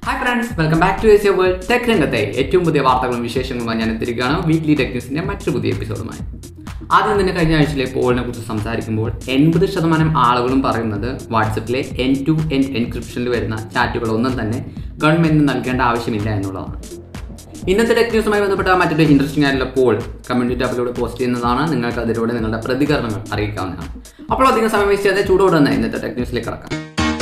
hi friends welcome back to S world tech രംഗത്തെ ഏറ്റവും പുതിയ വാർത്തകളും വിശേഷങ്ങളുമായി ഞാൻ എത്തിരിക്കുകയാണ് വീക്ക്ലി ടെക് ന്യൂസിന്റെ മറ്റൊരു പുതിയ എപ്പിസോഡുമായി ആദ്യം തന്നെ കഴിഞ്ഞ ആഴ്ചയിലെ പോളിനെ കുറിച്ച് സംസാരിക്കുമ്പോൾ എൺപത് ശതമാനം ആളുകളും പറയുന്നത് വാട്സപ്പിലെ എൻ ടു എൻ എൻക്രിപ്ഷനിൽ വരുന്ന ചാറ്റുകളൊന്നും തന്നെ ഗവൺമെന്റിന് നൽകേണ്ട ആവശ്യമില്ല എന്നുള്ളതാണ് ഇന്നത്തെ ടെക് ന്യൂസുമായി ബന്ധപ്പെട്ട മറ്റൊരു ഇൻട്രസ്റ്റിംഗ് ആയിട്ടുള്ള പോൾ കമ്മ്യൂണിറ്റി ടാബിലൂടെ പോസ്റ്റ് ചെയ്യുന്നതാണ് നിങ്ങൾക്ക് അതിലൂടെ നിങ്ങളുടെ പ്രതികരണങ്ങൾ അറിയിക്കാവുന്നതാണ് അപ്പോൾ അധികം സമയം വേസ്റ്റ് ചെയ്യാതെ ചൂടോടെ തന്നെ ഇന്നത്തെ ടെക് ന്യൂസിലേക്ക് കടക്കാം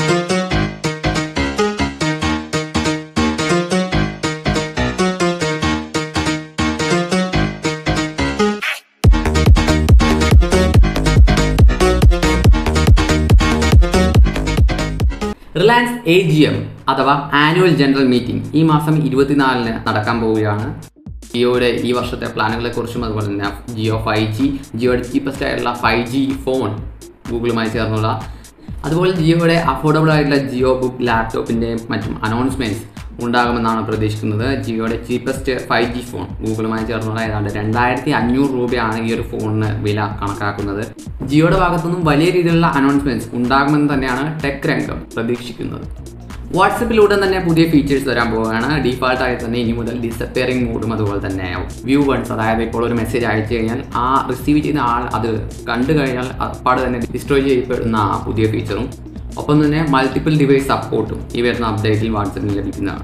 റിലയൻസ് എ ജി എം അഥവാ ആനുവൽ ജനറൽ മീറ്റിംഗ് ഈ മാസം ഇരുപത്തിനാലിന് നടക്കാൻ പോവുകയാണ് ജിയോയുടെ ഈ വർഷത്തെ പ്ലാനുകളെ കുറിച്ചും അതുപോലെ തന്നെ ജിയോ ഫൈവ് ജി ജിയോയുടെ ചീപ്പസ്റ്റ് ആയിട്ടുള്ള ഫൈവ് ജി ഫോൺ ഗൂഗിളുമായി ചേർന്നുള്ള അതുപോലെ ജിയോയുടെ അഫോർഡബിൾ ആയിട്ടുള്ള ജിയോ ബുക്ക് ലാപ്ടോപ്പിൻ്റെയും മറ്റും അനൗൺസ്മെൻറ്റ്സ് ഉണ്ടാകുമെന്നാണ് പ്രതീക്ഷിക്കുന്നത് ജിയോയുടെ ചീപ്പസ്റ്റ് ഫൈവ് ജി ഫോൺ ഗൂഗിളുമായി ചേർന്നുള്ള ഏതാണ്ട് രണ്ടായിരത്തി അഞ്ഞൂറ് രൂപയാണ് ഈ ഒരു ഫോണിന് വില കണക്കാക്കുന്നത് ജിയോയുടെ ഭാഗത്തുനിന്നും വലിയ രീതിയിലുള്ള അനൗൺസ്മെന്റ്സ് ഉണ്ടാകുമെന്ന് തന്നെയാണ് ടെക് രംഗം പ്രതീക്ഷിക്കുന്നത് വാട്സപ്പിലൂടെ തന്നെ പുതിയ ഫീച്ചേഴ്സ് വരാൻ പോവുകയാണ് ഡീഫാൾട്ട് ആയി തന്നെ ഇനി മുതൽ ഡിസപ്പിയറിംഗ് മോഡും അതുപോലെ തന്നെ വ്യൂ വൺസ് അതായത് ഇപ്പോൾ ഒരു മെസ്സേജ് അയച്ചു കഴിഞ്ഞാൽ ആ റിസീവ് ചെയ്യുന്ന ആൾ അത് കണ്ടു കഴിഞ്ഞാൽ അപ്പാട് തന്നെ ഡിസ്ട്രോയ് ചെയ്യപ്പെടുന്ന ആ പുതിയ ഫീച്ചറും ഒപ്പം തന്നെ മൾട്ടിപ്പിൾ ഡിവൈസ് സപ്പോർട്ടും ഈ വരുന്ന അപ്ഡേറ്റിൽ വാട്സപ്പിൽ ലഭിക്കുന്നതാണ്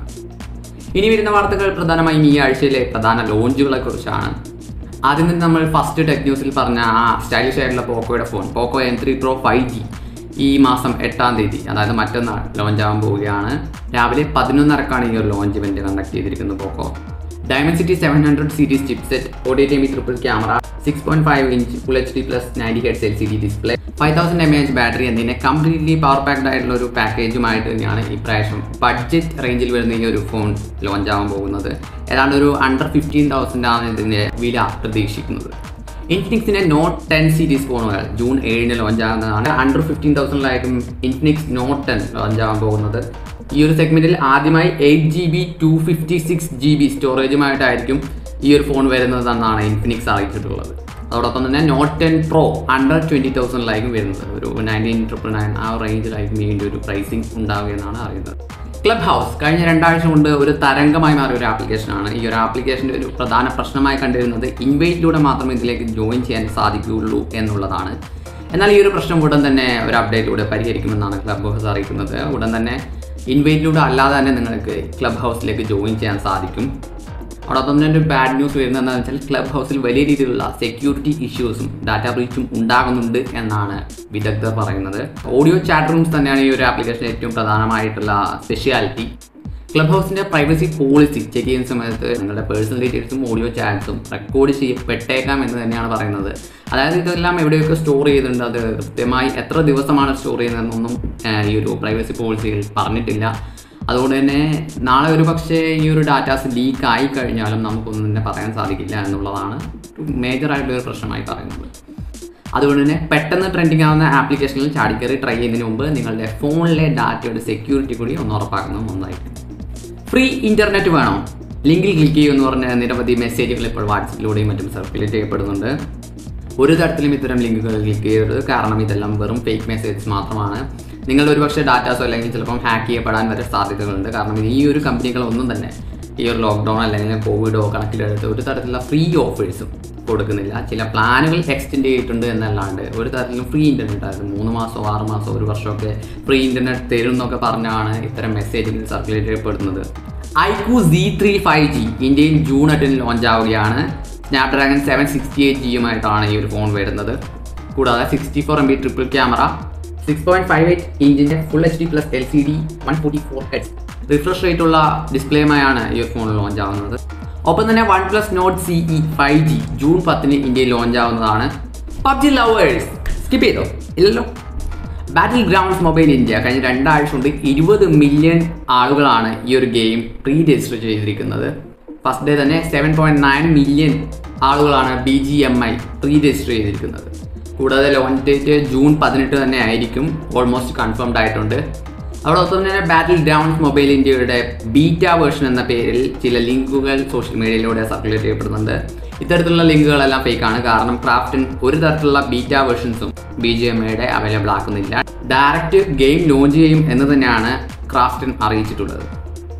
ഇനി വരുന്ന വാർത്തകൾ പ്രധാനമായും ഈ ആഴ്ചയിലെ പ്രധാന ലോഞ്ചുകളെ കുറിച്ചാണ് ആദ്യം തന്നെ നമ്മൾ ഫസ്റ്റ് ടെക് ന്യൂസിൽ പറഞ്ഞ ആ സ്റ്റൈലിഷ് ആയിട്ടുള്ള പോക്കോയുടെ phone Poco M three pro five G ഈ മാസം എട്ടാം തീയതി അതായത് മറ്റന്നാൾ ലോഞ്ച് ആവാൻ പോവുകയാണ് രാവിലെ പതിനൊന്നരക്കാണ് ഈ ഒരു ലോഞ്ച് ഇവന്റ് കണ്ടക്ട് ചെയ്തിരിക്കുന്നത് Poco Dimensity seven hundred series chipset O D T M triple camera six point five inch full H D plus ninety hertz L C D display five thousand M H battery എന്നിങ്ങനെ completely power packed ആയിട്ടുള്ള ഒരു പാക്കേജുമായിട്ട് തന്നെയാണ് ഈ പ്രാവശ്യം budget റേഞ്ചിൽ വരുന്ന ഈ ഒരു ഫോൺ ലോഞ്ച് ആവാൻ പോകുന്നത് ഏതാണ്ട് ഒരു അണ്ടർ ഫിഫ്റ്റീൻ തൗസൻഡ് ആണ് ഇതിന്റെ വില പ്രതീക്ഷിക്കുന്നത് ഇൻഫിനിക്സിന്റെ നോട്ട് ടെൻ സീരീസ് ഫോണുകൾ ജൂൺ ഏഴിന് ലോഞ്ച് ആകുന്നതാണ് അണ്ടർ ഫിഫ്റ്റീൻ തൗസൻഡിലായിരിക്കും ഇൻഫിനിക്സ് നോട്ട് ടെൻ ലോഞ്ച് ആവാൻ പോകുന്നത് ഈ ഒരു സെഗ്മെന്റിൽ ആദ്യമായി eight G B two fifty six G B സ്റ്റോറേജുമായിട്ടായിരിക്കും ഈ ഒരു ഫോൺ വരുന്നതെന്നാണ് ഇൻഫിനിക്സ് അറിയിച്ചിട്ടുള്ളത് അതോടൊപ്പം തന്നെ note ten pro under twenty തൗസൻഡിലായിരിക്കും വരുന്നത് ഒരു നയൻറ്റീൻ ട്രിപ്പിൾ നയൻ ആ റേഞ്ചിലായിരിക്കും ഇതിൻ്റെ ഒരു പ്രൈസിങ് ഉണ്ടാവുകയെന്നാണ് അറിയുന്നത് ക്ലബ് ഹൗസ് കഴിഞ്ഞ രണ്ടാഴ്ച കൊണ്ട് ഒരു തരംഗമായി മാറിയ ഒരു ആപ്ലിക്കേഷനാണ് ഈ ഒരു ആപ്ലിക്കേഷൻ്റെ ഒരു പ്രധാന പ്രശ്നമായി കണ്ടിരുന്നത് ഇൻവൈറ്റിലൂടെ മാത്രമേ ഇതിലേക്ക് ജോയിൻ ചെയ്യാൻ സാധിക്കുകയുള്ളൂ എന്നുള്ളതാണ് എന്നാൽ ഈ ഒരു പ്രശ്നം ഉടൻ തന്നെ ഒരു അപ്ഡേറ്റിലൂടെ പരിഹരിക്കുമെന്നാണ് ക്ലബ് ഹൗസ് അറിയിക്കുന്നത് ഉടൻ തന്നെ ഇൻവൈറ്റിലൂടെ അല്ലാതെ തന്നെ നിങ്ങൾക്ക് ക്ലബ് ഹൗസിലേക്ക് ജോയിൻ ചെയ്യാൻ സാധിക്കും അതോടൊപ്പം തന്നെ ഒരു ബാഡ് ന്യൂസ് വരുന്നത് എന്താണെന്ന് വെച്ചാൽ ക്ലബ് ഹൗസിൽ വലിയ രീതിയിലുള്ള സെക്യൂരിറ്റി ഇഷ്യൂസും ഡാറ്റ ബ്രീച്ചും ഉണ്ടാകുന്നുണ്ട് എന്നാണ് വിദഗ്ധർ പറയുന്നത് ഓഡിയോ ചാറ്റ് റൂംസ് തന്നെയാണ് ഈ ഒരു ആപ്ലിക്കേഷൻ ഏറ്റവും പ്രധാനമായിട്ടുള്ള സ്പെഷ്യാലിറ്റി ക്ലബ് ഹൗസിന്റെ പ്രൈവസി പോളിസി ചെക്ക് ചെയ്യുന്ന സമയത്ത് നിങ്ങളുടെ പേഴ്സണൽ ഡീറ്റെയിൽസും ഓഡിയോ ചാറ്റ്സും റെക്കോർഡ് ചെയ്യപ്പെട്ടേക്കാം എന്ന് തന്നെയാണ് പറയുന്നത് അതായത് ഇതെല്ലാം എവിടെയൊക്കെ സ്റ്റോർ ചെയ്തിട്ടുണ്ട് അത് കൃത്യമായി എത്ര ദിവസമാണ് സ്റ്റോർ ചെയ്യുന്നതെന്നൊന്നും ഈ ഒരു പ്രൈവസി പോളിസിയിൽ പറഞ്ഞിട്ടില്ല അതുകൊണ്ട് തന്നെ നാളെ ഒരു പക്ഷേ ഈ ഒരു ഡാറ്റാസ് ലീക്ക് ആയി കഴിഞ്ഞാലും നമുക്കൊന്നും തന്നെ പറയാൻ സാധിക്കില്ല എന്നുള്ളതാണ് മേജർ ആയിട്ടുള്ള ഒരു പ്രശ്നമായി പറയുന്നത് അതുകൊണ്ട് തന്നെ പെട്ടെന്ന് ട്രെൻഡിങ് ആവുന്ന ആപ്ലിക്കേഷനിൽ ചാടിക്കറി ട്രൈ ചെയ്യുന്നതിന് മുമ്പ് നിങ്ങളുടെ ഫോണിലെ ഡാറ്റയുടെ സെക്യൂരിറ്റി കൂടി ഒന്ന് ഉറപ്പാക്കുന്നത് ഒന്നായിരിക്കും ഫ്രീ ഇന്റർനെറ്റ് വേണോ ലിങ്കിൽ ക്ലിക്ക് ചെയ്യുമെന്ന് പറഞ്ഞ നിരവധി മെസ്സേജുകൾ ഇപ്പോൾ വാട്സപ്പിലൂടെയും മറ്റും സർക്കുലേറ്റ് ചെയ്യപ്പെടുന്നുണ്ട് ഒരു തരത്തിലും ഇത്തരം ലിങ്കുകൾ ക്ലിക്ക് ചെയ്യരുത് കാരണം ഇതെല്ലാം വെറും ഫേക്ക് മെസ്സേജസ് മാത്രമാണ് നിങ്ങളുടെ ഒരുപക്ഷെ ഡാറ്റാസോ അല്ലെങ്കിൽ ചിലപ്പം ഹാക്ക് ചെയ്യപ്പെടാൻ വരെ സാധ്യതകളുണ്ട് കാരണം ഈ ഒരു കമ്പനികളൊന്നും തന്നെ ഈ ഒരു ലോക്ക്ഡൗൺ അല്ലെങ്കിൽ കോവിഡോ കണക്കിലെടുത്ത് ഒരു തരത്തിലുള്ള ഫ്രീ ഓഫേഴ്സും കൊടുക്കുന്നില്ല ചില പ്ലാനുകൾ എക്സ്റ്റെൻഡ് ചെയ്തിട്ടുണ്ട് എന്നല്ലാണ്ട് ഒരു തരത്തിലും ഫ്രീ ഇൻ്റർനെറ്റ് ആയിരുന്നു മൂന്ന് മാസമോ ആറ് മാസമോ ഒരു വർഷമൊക്കെ ഫ്രീ ഇൻ്റർനെറ്റ് തരും എന്നൊക്കെ പറഞ്ഞാണ് ഇത്തരം മെസ്സേജുകൾ സർക്കുലേറ്റ് ചെയ്യപ്പെടുന്നത് iQOO C three five G ഇന്ത്യയിൽ ജൂൺ എട്ടിന് ലോഞ്ച് ആവുകയാണ് സ്നാപ്ഡ്രാഗൺ സെവൻ സിക്സ്റ്റി എയ്റ്റ് ജിയുമായിട്ടാണ് ഈ ഒരു ഫോൺ വരുന്നത് കൂടാതെ sixty four M B triple camera six point five eight ഇഞ്ചിന്റെ full H D plus L C D one forty four hertz refresh rate ഉള്ള ഡിസ്പ്ലേയുമായാണ് ഈ ഒരു ഫോൺ ലോഞ്ച് ആവുന്നത് ഒപ്പം തന്നെ one plus note C E five G June പത്തിന് ഇന്ത്യയിൽ ലോഞ്ച് ആവുന്നതാണ് പബ്ജി ലവേഴ്സ് സ്കിപ്പ് ചെയ്തോ ഇല്ലല്ലോ ബാറ്റിൽ ഗ്രൗണ്ട്സ് മൊബൈൽ ഇന്ത്യ കഴിഞ്ഞ രണ്ടാഴ്ച കൊണ്ട് ഇരുപത് മില്യൺ ആളുകളാണ് ഈ ഒരു ഗെയിം പ്രീ രജിസ്റ്റർ ചെയ്തിരിക്കുന്നത് ഫസ്റ്റ് ഡേ തന്നെ സെവൻ പോയിന്റ് നയൻ മില്യൺ ആളുകളാണ് B G M I pre register ചെയ്തിരിക്കുന്നത് കൂടാതെ ലോഞ്ച് ഡേറ്റ് ജൂൺ പതിനെട്ട് തന്നെ ആയിരിക്കും ഓൾമോസ്റ്റ് കൺഫേംഡ് ആയിട്ടുണ്ട് അതോടൊപ്പം തന്നെ ബാറ്റിൽ ഗ്രൗണ്ട്സ് മൊബൈൽ ഇന്ത്യയുടെ ബീറ്റ വേർഷൻ എന്ന പേരിൽ ചില ലിങ്കുകൾ സോഷ്യൽ മീഡിയയിലൂടെ സർക്കുലേറ്റ് ചെയ്യപ്പെടുന്നുണ്ട് ഇത്തരത്തിലുള്ള ലിങ്കുകളെല്ലാം ഫേക്കാണ് കാരണം ക്രാഫ്റ്റിൻ ഒരു തരത്തിലുള്ള ബീറ്റ വേർഷൻസും ബി ജി എം ഐയുടെ അവൈലബിൾ ആക്കുന്നില്ല ഡയറക്റ്റ് ഗെയിം ലോഞ്ച് ചെയ്യും എന്ന് തന്നെയാണ് ക്രാഫ്റ്റിൻ അറിയിച്ചിട്ടുള്ളത്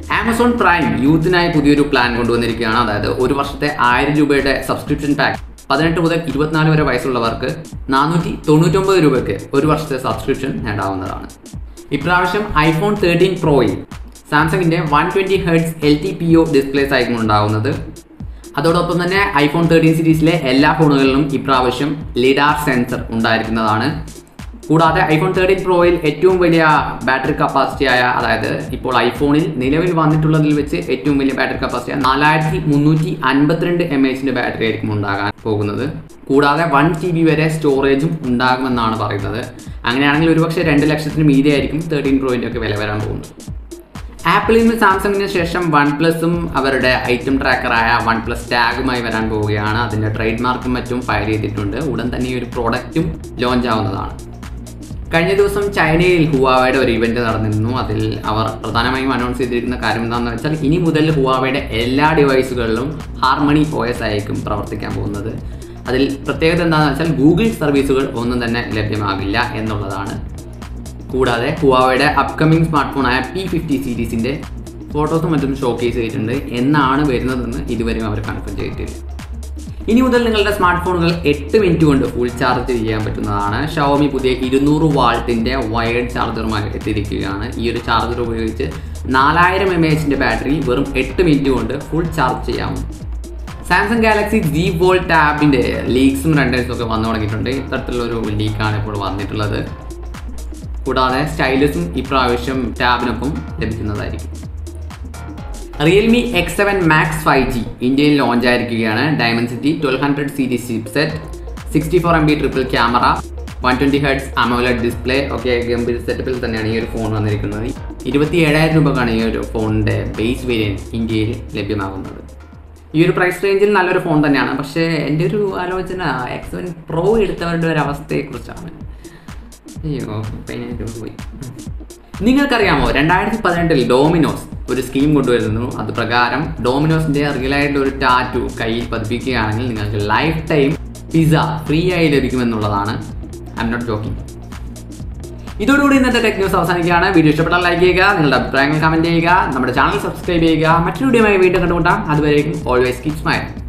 ആമസോൺ പ്രൈം യൂത്തിനായി പുതിയൊരു പ്ലാൻ കൊണ്ടുവന്നിരിക്കുകയാണ് അതായത് ഒരു വർഷത്തെ ആയിരം രൂപയുടെ സബ്സ്ക്രിപ്ഷൻ പാക്ക് പതിനെട്ട് മുതൽ ഇരുപത്തിനാല് വരെ വയസ്സുള്ളവർക്ക് നാനൂറ്റി തൊണ്ണൂറ്റൊമ്പത് രൂപയ്ക്ക് ഒരു വർഷത്തെ സബ്സ്ക്രിപ്ഷൻ നേടാവുന്നതാണ് ഇപ്രാവശ്യം ഐഫോൺ തേർട്ടീൻ പ്രോയിൽ സാംസങ്ങിന്റെ one twenty hertz L T P O displays ആയിരിക്കും ഉണ്ടാകുന്നത് അതോടൊപ്പം തന്നെ ഐഫോൺ തേർട്ടീൻ സീരീസിലെ എല്ലാ ഫോണുകളിലും ഇപ്രാവശ്യം ലിഡാർ സെൻസർ ഉണ്ടായിരിക്കുന്നതാണ് കൂടാതെ ഐഫോൺ തേർട്ടീൻ പ്രോയിൽ ഏറ്റവും വലിയ ബാറ്ററി കപ്പാസിറ്റി ആയ അതായത് ഇപ്പോൾ ഐഫോണിൽ നിലവിൽ വന്നിട്ടുള്ളതിൽ വെച്ച് ഏറ്റവും വലിയ ബാറ്ററി കപ്പാസിറ്റി നാലായിരത്തി മുന്നൂറ്റി അൻപത്തിരണ്ട് എം എച്ചിന്റെ ബാറ്ററി ആയിരിക്കും ഉണ്ടാകാൻ പോകുന്നത് കൂടാതെ വൺ ജി ബി വരെ സ്റ്റോറേജും ഉണ്ടാകുമെന്നാണ് പറയുന്നത് അങ്ങനെയാണെങ്കിൽ ഒരുപക്ഷെ രണ്ട് ലക്ഷത്തിന് മീതെ ആയിരിക്കും തേർട്ടീൻ പ്രോയിൻ്റെ ഒക്കെ വില വരാൻ പോകുന്നത് ആപ്പിളിൽ നിന്ന് സാംസങ്ങിന് ശേഷം വൺ പ്ലസും അവരുടെ ഐറ്റം ട്രാക്കറായ വൺ പ്ലസ് ടാഗുമായി വരാൻ പോവുകയാണ് അതിൻ്റെ ട്രേഡ് മാർക്കും മറ്റും ഫയൽ ചെയ്തിട്ടുണ്ട് ഉടൻ തന്നെ ഈ ഒരു പ്രോഡക്റ്റും ലോഞ്ച് ആവുന്നതാണ് കഴിഞ്ഞ ദിവസം ചൈനയിൽ ഹുവാവയുടെ ഒരു ഇവന്റ് നടന്നിരുന്നു അതിൽ അവർ പ്രധാനമായും അനൗൺസ് ചെയ്തിരിക്കുന്ന കാര്യം എന്താണെന്ന് വെച്ചാൽ ഇനി മുതൽ ഹുവാവയുടെ എല്ലാ ഡിവൈസുകളിലും ഹാർമണി ഒ എസ് ആയിരിക്കും പ്രവർത്തിക്കാൻ പോകുന്നത് അതിൽ പ്രത്യേകത എന്താണെന്ന് വെച്ചാൽ ഗൂഗിൾ സർവീസുകൾ ഒന്നും തന്നെ ലഭ്യമാകില്ല എന്നുള്ളതാണ് കൂടാതെ ഹുവാവയുടെ അപ്കമിങ് സ്മാർട്ട് ഫോണായ പി ഫിഫ്റ്റി സീരീസിൻ്റെ ഫോട്ടോസും മറ്റും ഷോക്കേസ് ചെയ്തിട്ടുണ്ട് എന്നാണ് വരുന്നതെന്ന് ഇതുവരെയും അവർ കൺഫേം ചെയ്തിട്ടില്ല ഇനി മുതൽ നിങ്ങളുടെ സ്മാർട്ട് ഫോണുകൾ എട്ട് മിനിറ്റ് കൊണ്ട് ഫുൾ ചാർജ് ചെയ്യാൻ പറ്റുന്നതാണ് ഷവോമി പുതിയ ഇരുന്നൂറ് വാൾട്ടിൻ്റെ വയർഡ് ചാർജറുമായി എത്തിയിരിക്കുകയാണ് ഈ ഒരു ചാർജർ ഉപയോഗിച്ച് നാലായിരം എം എച്ചിൻ്റെ ബാറ്ററി വെറും എട്ട് മിനിറ്റ് കൊണ്ട് ഫുൾ ചാർജ് ചെയ്യാവും സാംസങ് ഗാലക്സി ജി വോൾ ടാബിൻ്റെ ലീക്സും റെൻഡേഴ്സും ഒക്കെ വന്നു തുടങ്ങിയിട്ടുണ്ട് ഇത്തരത്തിലുള്ളൊരു ലീക്കാണ് ഇപ്പോൾ വന്നിട്ടുള്ളത് കൂടാതെ സ്റ്റൈലസും ഇപ്രാവശ്യം ടാബിനൊപ്പം ലഭിക്കുന്നതായിരിക്കും Realme X seven max five G ഇന്ത്യയിൽ ലോഞ്ച് ആയിരിക്കുകയാണ് Dimensity twelve hundred series chip set sixty four M B triple camera one twenty hertz AMOLED display ഒക്കെ ഗംഭീര സെറ്റപ്പിൽ തന്നെയാണ് ഈ ഒരു ഫോൺ വന്നിരിക്കുന്നത് ഇരുപത്തി ഏഴായിരം രൂപക്കാണ് ഈ ഒരു ഫോണിൻ്റെ ബേസ് വേരിയൻറ്റ് ഇന്ത്യയിൽ ലഭ്യമാകുന്നത് ഈ ഒരു പ്രൈസ് റേഞ്ചിൽ നല്ലൊരു ഫോൺ തന്നെയാണ് പക്ഷേ എൻ്റെ ഒരു ആലോചന എക്സ് സെവൻ പ്രോ എടുത്തവരുടെ ഒരു അവസ്ഥയെക്കുറിച്ചാണ് അയ്യോ പതിനായിരം രൂപ പോയി നിങ്ങൾക്കറിയാമോ രണ്ടായിരത്തി പതിനെട്ടിൽ ഡോമിനോസ് ഒരു സ്കീം കൊണ്ടുവരുന്നു അത് പ്രകാരം ഡോമിനോസിന്റെ റിയൽ ആയിട്ടുള്ള ഒരു ടാറ്റു കയ്യിൽ പതിപ്പിക്കുകയാണെങ്കിൽ നിങ്ങൾക്ക് ലൈഫ് ടൈം പിസ്സ ഫ്രീ ആയി ലഭിക്കുമെന്നുള്ളതാണ് ഐ എം നോട്ട് ജോക്കിംഗ് ഇതോടുകൂടി ഇന്നത്തെ ടെക് ന്യൂസ് അവസാനിക്കുകയാണ് വീഡിയോ ഇഷ്ടപ്പെട്ടാൽ ലൈക്ക് ചെയ്യുക നിങ്ങളുടെ അഭിപ്രായങ്ങൾ കമന്റ് ചെയ്യുക നമ്മുടെ ചാനൽ സബ്സ്ക്രൈബ് ചെയ്യുക മറ്റൊരു വീഡിയോയുമായി വീണ്ടും കണ്ടുമുട്ടാം അതുവരേക്കും ഓൾവേസ് കീപ് സ്മൈൽ